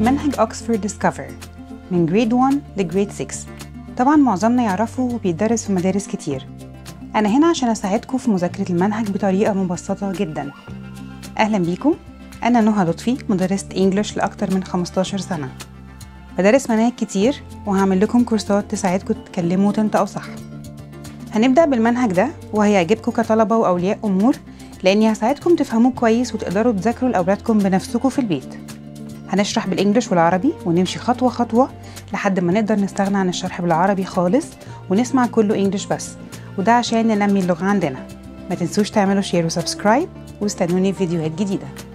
منهج أكسفورد ديسكفر من جريد 1 لجريد 6 طبعا معظمنا يعرفه وبيدرس في مدارس كتير أنا هنا عشان أساعدكم في مذاكرة المنهج بطريقة مبسطة جدا أهلا بيكم أنا نهى لطفي مدرسة إنجلش لأكتر من 15 سنة بدرس مناهج كتير وهعمل لكم كورسات تساعدكم تتكلموا وتنطقوا صح هنبدأ بالمنهج ده وهيعجبكم كطلبة وأولياء أمور لأني هساعدكم تفهموه كويس وتقدروا تذاكروا لأولادكم بنفسكم في البيت هنشرح بالإنجلش والعربي ونمشي خطوة خطوة لحد ما نقدر نستغنى عن الشرح بالعربي خالص ونسمع كله إنجلش بس وده عشان ننمي اللغة عندنا ما تنسوش تعملوا شير وسبسكرايب واستنوني في فيديوهات جديدة